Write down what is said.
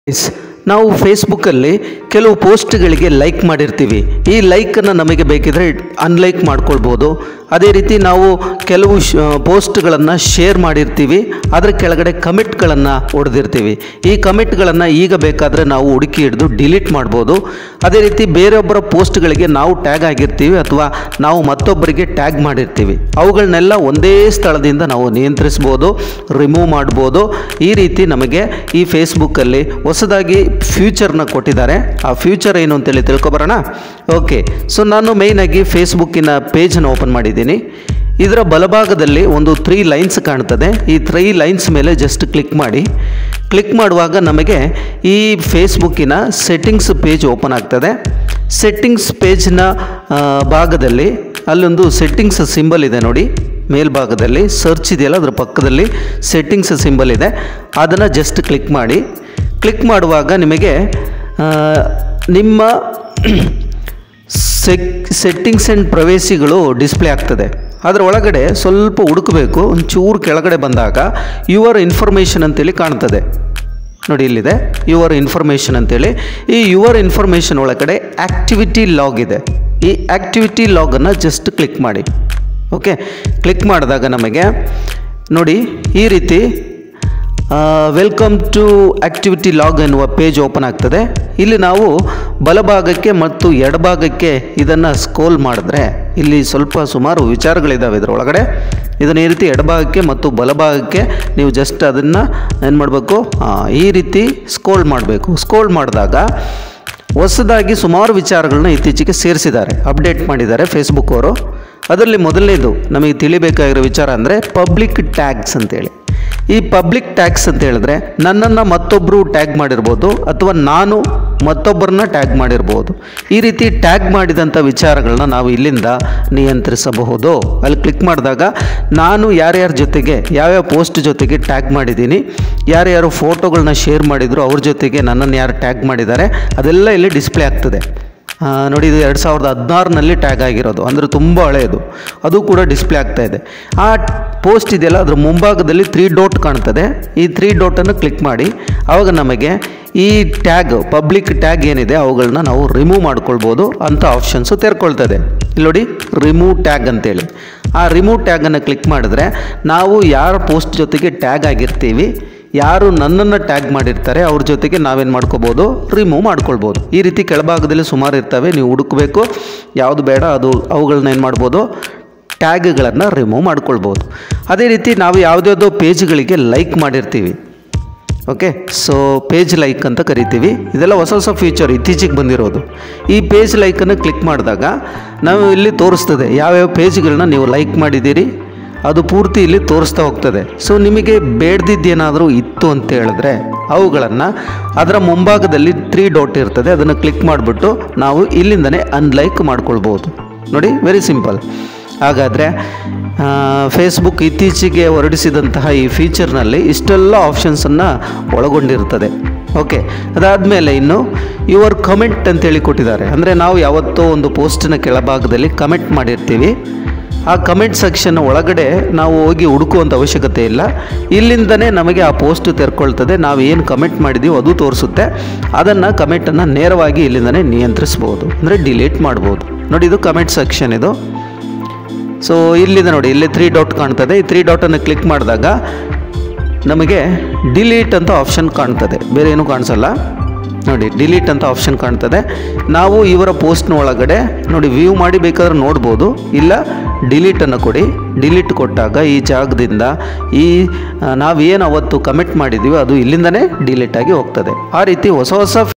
S ನಾವು ಫೇಸ್ಬುಕ್ಕಲ್ಲಿ ಕೆಲವು ಪೋಸ್ಟ್ಗಳಿಗೆ ಲೈಕ್ ಮಾಡಿರ್ತೀವಿ ಈ ಲೈಕನ್ನು ನಮಗೆ ಬೇಕಿದ್ರೆ ಅನ್ಲೈಕ್ ಮಾಡ್ಕೊಳ್ಬೋದು ಅದೇ ರೀತಿ ನಾವು ಕೆಲವು ಶ ಪೋಸ್ಟ್ಗಳನ್ನು ಶೇರ್ ಮಾಡಿರ್ತೀವಿ ಅದರ ಕೆಳಗಡೆ ಕಮಿಟ್ಗಳನ್ನು ಹೊಡೆದಿರ್ತೀವಿ ಈ ಕಮಿಟ್ಗಳನ್ನು ಈಗ ಬೇಕಾದರೆ ನಾವು ಹುಡುಕಿ ಹಿಡಿದು ಡಿಲೀಟ್ ಮಾಡ್ಬೋದು ಅದೇ ರೀತಿ ಬೇರೊಬ್ಬರ ಪೋಸ್ಟ್ಗಳಿಗೆ ನಾವು ಟ್ಯಾಗ್ ಆಗಿರ್ತೀವಿ ಅಥವಾ ನಾವು ಮತ್ತೊಬ್ಬರಿಗೆ ಟ್ಯಾಗ್ ಮಾಡಿರ್ತೀವಿ ಅವುಗಳನ್ನೆಲ್ಲ ಒಂದೇ ಸ್ಥಳದಿಂದ ನಾವು ನಿಯಂತ್ರಿಸ್ಬೋದು ರಿಮೂವ್ ಮಾಡ್ಬೋದು ಈ ರೀತಿ ನಮಗೆ ಈ ಫೇಸ್ಬುಕ್ಕಲ್ಲಿ ಹೊಸದಾಗಿ ಫ್ಯೂಚರ್ನ ಕೊಟ್ಟಿದ್ದಾರೆ ಆ ಫ್ಯೂಚರ್ ಏನು ಅಂತೇಳಿ ತಿಳ್ಕೊಬರೋಣ ಓಕೆ ಸೊ ನಾನು ಮೇಯ್ನಾಗಿ ಫೇಸ್ಬುಕ್ಕಿನ ಪೇಜನ್ನು ಓಪನ್ ಮಾಡಿದ್ದೀನಿ ಇದರ ಬಲಭಾಗದಲ್ಲಿ ಒಂದು ತ್ರೀ ಲೈನ್ಸ್ ಕಾಣ್ತದೆ ಈ ತ್ರೀ ಲೈನ್ಸ್ ಮೇಲೆ ಜಸ್ಟ್ ಕ್ಲಿಕ್ ಮಾಡಿ ಕ್ಲಿಕ್ ಮಾಡುವಾಗ ನಮಗೆ ಈ ಫೇಸ್ಬುಕ್ಕಿನ ಸೆಟ್ಟಿಂಗ್ಸ್ ಪೇಜ್ ಓಪನ್ ಆಗ್ತದೆ ಸೆಟ್ಟಿಂಗ್ಸ್ ಪೇಜ್ನ ಆ, ಭಾಗದಲ್ಲಿ ಅಲ್ಲೊಂದು ಸೆಟ್ಟಿಂಗ್ಸ್ ಸಿಂಬಲ್ ಇದೆ ನೋಡಿ ಮೇಲ್ಭಾಗದಲ್ಲಿ ಸರ್ಚ್ ಇದೆಯಲ್ಲ ಅದ್ರ ಪಕ್ಕದಲ್ಲಿ ಸೆಟ್ಟಿಂಗ್ಸ್ ಸಿಂಬಲ್ ಇದೆ ಅದನ್ನು ಜಸ್ಟ್ ಕ್ಲಿಕ್ ಮಾಡಿ ಕ್ಲಿಕ್ ಮಾಡುವಾಗ ನಿಮಗೆ ಆ, ನಿಮ್ಮ ಸೆಕ್ ಸೆಟ್ಟಿಂಗ್ಸ್ ಆ್ಯಂಡ್ ಪ್ರವೇಶಿಗಳು ಡಿಸ್ಪ್ಲೇ ಆಗ್ತದೆ ಅದರ ಒಳಗಡೆ ಸ್ವಲ್ಪ ಹುಡುಕಬೇಕು ಒಂಚೂರು ಕೆಳಗಡೆ ಬಂದಾಗ ಯುವರ್ ಇನ್ಫಾರ್ಮೇಷನ್ ಅಂತೇಳಿ ಕಾಣ್ತದೆ ನೋಡಿ ಇಲ್ಲಿದೆ ಯುವರ್ ಇನ್ಫಾರ್ಮೇಷನ್ ಅಂತೇಳಿ ಈ ಯುವರ್ ಇನ್ಫಾರ್ಮೇಷನ್ ಒಳಗಡೆ ಆ್ಯಕ್ಟಿವಿಟಿ ಲಾಗ್ ಇದೆ ಈ ಆ್ಯಕ್ಟಿವಿಟಿ ಲಾಗನ್ನು ಜಸ್ಟ್ ಕ್ಲಿಕ್ ಮಾಡಿ ಓಕೆ ಕ್ಲಿಕ್ ಮಾಡಿದಾಗ ನಮಗೆ ನೋಡಿ ಈ ರೀತಿ ವೆಲ್ಕಮ್ ಟು ಆ್ಯಕ್ಟಿವಿಟಿ ಲಾಗ್ ಎನ್ನುವ ಪೇಜ್ ಓಪನ್ ಆಗ್ತದೆ ಇಲ್ಲಿ ನಾವು ಬಲಭಾಗಕ್ಕೆ ಮತ್ತು ಎಡಭಾಗಕ್ಕೆ ಇದನ್ನು ಸ್ಕೋಲ್ ಮಾಡಿದ್ರೆ ಇಲ್ಲಿ ಸ್ವಲ್ಪ ಸುಮಾರು ವಿಚಾರಗಳಿದ್ದಾವೆ ಇದರೊಳಗಡೆ ಇದನ್ನು ಈ ರೀತಿ ಎಡಭಾಗಕ್ಕೆ ಮತ್ತು ಬಲಭಾಗಕ್ಕೆ ನೀವು ಜಸ್ಟ್ ಅದನ್ನು ಏನು ಮಾಡಬೇಕು ಈ ರೀತಿ ಸ್ಕೋಲ್ ಮಾಡಬೇಕು ಸ್ಕೋಲ್ ಮಾಡಿದಾಗ ಹೊಸದಾಗಿ ಸುಮಾರು ವಿಚಾರಗಳನ್ನ ಇತ್ತೀಚೆಗೆ ಸೇರಿಸಿದ್ದಾರೆ ಅಪ್ಡೇಟ್ ಮಾಡಿದ್ದಾರೆ ಫೇಸ್ಬುಕ್ ಅವರು ಅದರಲ್ಲಿ ಮೊದಲನೇದು ನಮಗೆ ತಿಳಿಬೇಕಾಗಿರೋ ವಿಚಾರ ಅಂದರೆ ಪಬ್ಲಿಕ್ ಟ್ಯಾಗ್ಸ್ ಅಂತೇಳಿ ಈ ಪಬ್ಲಿಕ್ ಟ್ಯಾಗ್ಸ್ ಅಂತ ಹೇಳಿದ್ರೆ ನನ್ನನ್ನು ಮತ್ತೊಬ್ಬರು ಟ್ಯಾಗ್ ಮಾಡಿರ್ಬೋದು ಅಥವಾ ನಾನು ಮತ್ತೊಬ್ಬರನ್ನ ಟ್ಯಾಗ್ ಮಾಡಿರ್ಬೋದು ಈ ರೀತಿ ಟ್ಯಾಗ್ ಮಾಡಿದಂಥ ವಿಚಾರಗಳನ್ನ ನಾವು ಇಲ್ಲಿಂದ ನಿಯಂತ್ರಿಸಬಹುದು ಅಲ್ಲಿ ಕ್ಲಿಕ್ ಮಾಡಿದಾಗ ನಾನು ಯಾರ್ಯಾರ ಜೊತೆಗೆ ಯಾವ್ಯಾವ ಪೋಸ್ಟ್ ಜೊತೆಗೆ ಟ್ಯಾಗ್ ಮಾಡಿದ್ದೀನಿ ಯಾರ್ಯಾರು ಫೋಟೋಗಳನ್ನ ಶೇರ್ ಮಾಡಿದ್ರು ಅವ್ರ ಜೊತೆಗೆ ನನ್ನನ್ನು ಯಾರು ಟ್ಯಾಗ್ ಮಾಡಿದ್ದಾರೆ ಅದೆಲ್ಲ ಇಲ್ಲಿ ಡಿಸ್ಪ್ಲೇ ಆಗ್ತದೆ ಆ, ನೋಡಿ ಇದು ಎರಡು ಸಾವಿರದ ಹದಿನಾರನಲ್ಲಿ ಟ್ಯಾಗ್ ಆಗಿರೋದು ಅಂದರೆ ತುಂಬ ಹಳೆಯದು ಅದು ಕೂಡ ಡಿಸ್ಪ್ಲೇ ಆಗ್ತಾ ಇದೆ ಆ ಪೋಸ್ಟ್ ಇದೆಯಲ್ಲ ಅದ್ರ ಮುಂಭಾಗದಲ್ಲಿ ತ್ರೀ ಡಾಟ್ ಕಾಣ್ತದೆ ಈ ತ್ರೀ ಡಾಟನ್ನು ಕ್ಲಿಕ್ ಮಾಡಿ ಆವಾಗ ನಮಗೆ ಈ ಟ್ಯಾಗ್ ಪಬ್ಲಿಕ್ ಟ್ಯಾಗ್ ಏನಿದೆ ಅವುಗಳನ್ನ ನಾವು ರಿಮೂವ್ ಮಾಡ್ಕೊಳ್ಬೋದು ಅಂತ ಆಪ್ಷನ್ಸು ತೆರ್ಕೊಳ್ತದೆ ಇಲ್ಲಿ ನೋಡಿ ರಿಮೂವ್ ಟ್ಯಾಗ್ ಅಂತೇಳಿ ಆ ರಿಮೂವ್ ಟ್ಯಾಗನ್ನು ಕ್ಲಿಕ್ ಮಾಡಿದ್ರೆ ನಾವು ಯಾರ ಪೋಸ್ಟ್ ಜೊತೆಗೆ ಟ್ಯಾಗ್ ಆಗಿರ್ತೀವಿ ಯಾರು ನನ್ನನ್ನು ಟ್ಯಾಗ್ ಮಾಡಿರ್ತಾರೆ ಅವ್ರ ಜೊತೆಗೆ ನಾವೇನು ಮಾಡ್ಕೋಬೋದು ರಿಮೂವ್ ಮಾಡ್ಕೊಳ್ಬೋದು ಈ ರೀತಿ ಕೆಳಭಾಗದಲ್ಲಿ ಸುಮಾರು ಇರ್ತವೆ ನೀವು ಹುಡುಕಬೇಕು ಯಾವುದು ಬೇಡ ಅದು ಅವುಗಳನ್ನ ಏನು ಮಾಡ್ಬೋದು ಟ್ಯಾಗ್ಗಳನ್ನು ರಿಮೂವ್ ಮಾಡ್ಕೊಳ್ಬೋದು ಅದೇ ರೀತಿ ನಾವು ಯಾವುದ್ಯಾವುದೋ ಪೇಜ್ಗಳಿಗೆ ಲೈಕ್ ಮಾಡಿರ್ತೀವಿ ಓಕೆ ಸೊ ಪೇಜ್ ಲೈಕ್ ಅಂತ ಕರಿತೀವಿ ಇದೆಲ್ಲ ಹೊಸ ಹೊಸ ಫೀಚರ್ ಇತ್ತೀಚೆಗೆ ಬಂದಿರೋದು ಈ ಪೇಜ್ ಲೈಕನ್ನು ಕ್ಲಿಕ್ ಮಾಡಿದಾಗ ನಾವು ಇಲ್ಲಿ ತೋರಿಸ್ತದೆ ಯಾವ್ಯಾವ ಪೇಜ್ಗಳನ್ನ ನೀವು ಲೈಕ್ ಮಾಡಿದ್ದೀರಿ ಅದು ಪೂರ್ತಿ ಇಲ್ಲಿ ತೋರಿಸ್ತಾ ಹೋಗ್ತದೆ ಸೊ ನಿಮಗೆ ಬೇಡ್ದಿದ್ದೇನಾದರೂ ಇತ್ತು ಅಂತ ಹೇಳಿದ್ರೆ ಅವುಗಳನ್ನು ಅದರ ಮುಂಭಾಗದಲ್ಲಿ ತ್ರೀ ಡಾಟ್ ಇರ್ತದೆ ಅದನ್ನು ಕ್ಲಿಕ್ ಮಾಡಿಬಿಟ್ಟು ನಾವು ಇಲ್ಲಿಂದನೇ ಅನ್ಲೈಕ್ ಮಾಡ್ಕೊಳ್ಬೋದು ನೋಡಿ ವೆರಿ ಸಿಂಪಲ್ ಹಾಗಾದರೆ ಫೇಸ್ಬುಕ್ ಇತ್ತೀಚೆಗೆ ಹೊರಡಿಸಿದಂತಹ ಈ ಫೀಚರ್ನಲ್ಲಿ ಇಷ್ಟೆಲ್ಲ ಆಪ್ಷನ್ಸನ್ನು ಒಳಗೊಂಡಿರ್ತದೆ ಓಕೆ ಅದಾದಮೇಲೆ ಇನ್ನು ಯುವರ್ ಕಮೆಂಟ್ ಅಂತೇಳಿ ಕೊಟ್ಟಿದ್ದಾರೆ ಅಂದರೆ ನಾವು ಯಾವತ್ತೋ ಒಂದು ಪೋಸ್ಟಿನ ಕೆಳಭಾಗದಲ್ಲಿ ಕಮೆಂಟ್ ಮಾಡಿರ್ತೀವಿ ಆ ಕಮೆಂಟ್ ಸೆಕ್ಷನ್ ಒಳಗಡೆ ನಾವು ಹೋಗಿ ಹುಡುಕುವಂಥ ಅವಶ್ಯಕತೆ ಇಲ್ಲ ಇಲ್ಲಿಂದನೇ ನಮಗೆ ಆ ಪೋಸ್ಟ್ ತೆರ್ಕೊಳ್ತದೆ ನಾವು ಏನು ಕಮೆಂಟ್ ಮಾಡಿದ್ದೀವೋ ಅದು ತೋರಿಸುತ್ತೆ ಅದನ್ನು ಕಮೆಂಟನ್ನು ನೇರವಾಗಿ ಇಲ್ಲಿಂದನೇ ನಿಯಂತ್ರಿಸ್ಬೋದು ಅಂದರೆ ಡಿಲೀಟ್ ಮಾಡ್ಬೋದು ನೋಡಿ ಇದು ಕಮೆಂಟ್ ಸೆಕ್ಷನ್ ಇದು ಸೊ ಇಲ್ಲಿದೆ ನೋಡಿ ಇಲ್ಲಿ ತ್ರೀ ಡಾಟ್ ಕಾಣ್ತದೆ ಈ ತ್ರೀ ಡಾಟನ್ನು ಕ್ಲಿಕ್ ಮಾಡಿದಾಗ ನಮಗೆ ಡಿಲೀಟ್ ಅಂತ ಆಪ್ಷನ್ ಕಾಣ್ತದೆ ಬೇರೆ ಏನೂ ಕಾಣಿಸಲ್ಲ ನೋಡಿ ಡಿಲೀಟ್ ಅಂತ ಆಪ್ಷನ್ ಕಾಣ್ತದೆ ನಾವು ಇವರ ಪೋಸ್ಟ್ನ ಒಳಗಡೆ ನೋಡಿ ವ್ಯೂ ಮಾಡಿ ಬೇಕಾದ್ರೆ ನೋಡ್ಬೋದು ಇಲ್ಲ ಡಿಲೀಟನ್ನು ಕೊಡಿ ಡಿಲೀಟ್ ಕೊಟ್ಟಾಗ ಈ ಜಾಗದಿಂದ ಈ ನಾವೇನು ಅವತ್ತು ಕಮೆಂಟ್ ಮಾಡಿದ್ದೀವೋ ಅದು ಇಲ್ಲಿಂದನೇ ಡಿಲೀಟ್ ಆಗಿ ಹೋಗ್ತದೆ ಆ ರೀತಿ ಹೊಸ ಹೊಸ